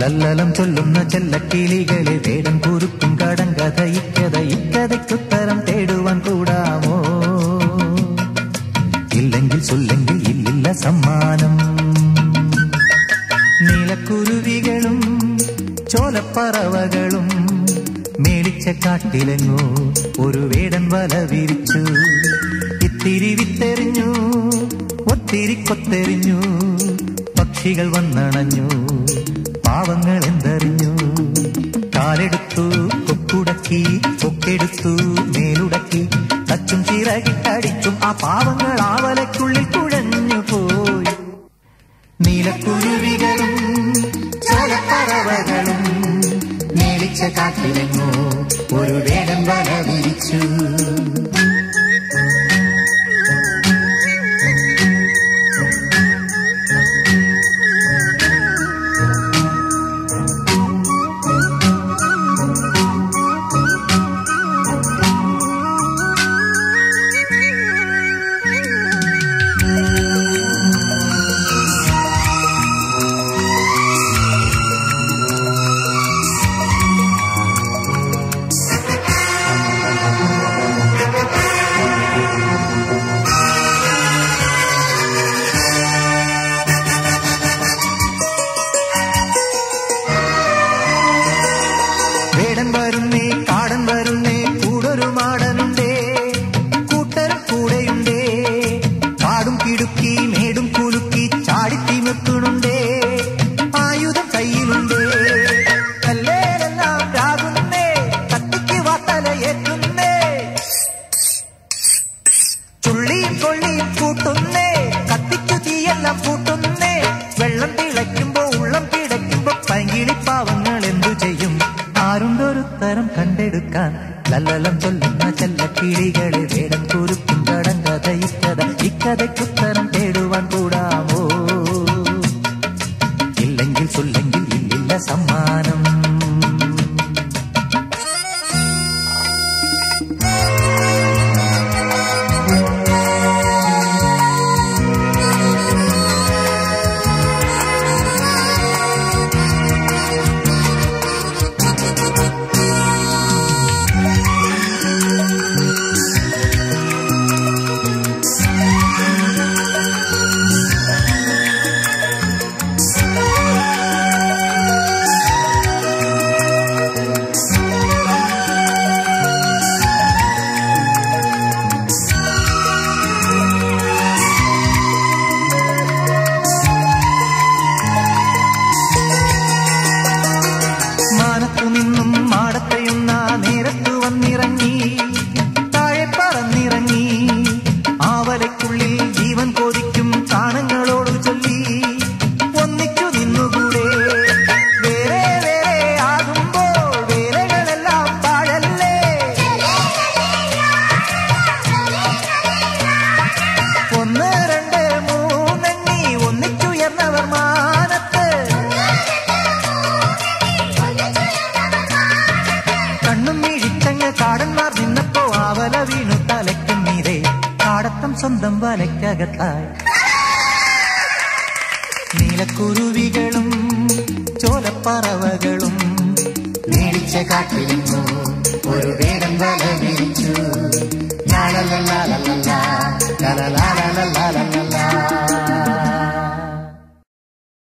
ലല്ലലം ചൊല്ലുന്ന ചെല്ലക്കിളികളെ വേടം കുറുക്കും കടങ്കഥ ഇക്കഥ ഇക്കഥയ്ക്കുത്തരം തേടുവാൻ കൂടാമോ ഇല്ലെങ്കിൽ ചൊല്ലെങ്കിൽ ഇല്ലില്ല സമ്മാനം നീലക്കുരുവികളും ചോലപ്പറവകളും മേടിച്ച കാട്ടിലെങ്ങോ ഒരു വേടൻ വല വിരിച്ചു ഇത്തിരി വിത്തെറിഞ്ഞു ഒത്തിരി കൊത്തെറിഞ്ഞു പക്ഷികൾ വന്നണഞ്ഞു പാവങ്ങൾ എന്തറിഞ്ഞു കാലെടുത്തു കൊക്കുടക്കി കൊക്കെടുത്തു മേലുടക്കി തച്ചും ചിറകിട്ടടിച്ചും ആ പാവങ്ങൾ ആവലയ്ക്കുള്ളിൽ കുഴഞ്ഞു പോയി നീലക്കുരുവികളും ചോലപ്പറവകളും മേളിച്ച കാട്ടിലെങ്ങോ ഒരു വേടൻ വല വിരിച്ചു വേടൻ വരുന്നേ കാടൻ വരുന്നേ കൂടൊരു മാടനുണ്ടേ കൂട്ടരും കൂടെയുണ്ടേ കാടും കിടുക്കി മേടും കുലുക്കി ചാടിത്തിമിർത്തുന്നുണ്ടേ ആയുധം കയ്യിലുണ്ടേ കല്ലേലെല്ലാം രാകുന്നേ കത്തിക്ക് വാത്തലയേറ്റുന്നേ ചുള്ളിയും കൊള്ളിയും കൂട്ടുന്നേ കത്തിക്കു തീയെല്ലാം കൂട്ടുന്നേ വെള്ളം തിളയ്ക്കുമ്പോ ഉള്ളം പിടയ്ക്കുമ്പോ പൈകിളി പാവങ്ങൾ എന്തു ചെയ്യും ആരുണ്ടൊരു തരം കണ്ടെടുക്കാൻ ലല്ലലം ചൊല്ലുന്ന ചെല്ലക്കിളികളെ വേടം കുറുക്കും കടങ്കഥ ഇക്കഥ ഇക്കഥയ്ക്കുത്തരം തേടുവാൻ കൂടാമോ ഇല്ലെങ്കിൽ ചൊല്ലെങ്കിൽ ഇല്ലില്ല സമ്മാനം മാനത്തു നിന്നും മാടത്തെയുന്ന നേരത്തു വന്നിറങ്ങി താഴെ പറന്നിറങ്ങി ആവലയ്ക്കുള്ളിൽ ജീവൻ കൊതിക്കും കാണങ്ങളോട് ചൊല്ലി ഒന്നിച്ചു നിന്നുകൂടെ വേറെ വേറെ ആകുമ്പോൾ വേലകളെല്ലാം പാഴല്ലേ ഒന്ന് രണ്ട് മൂന്നെണ്ണി ഒന്നിച്ചുയർന്നവർ മാനത്ത് കണ്ണും മിഴിച്ചങ്ങ് കാടന്മാർ നിന്നപ്പോ ആവല വീണു തലയ്ക്കും മീതെ കാടത്തം സ്വന്തം വലയ്ക്കകത്തായി നീലക്കുരുവികളും ചോലപ്പറവകളും നീടിച്ച കാട്ടിലിന്നു ഒരു വേടം വല വിരിച്ചു ലാലലലാലലല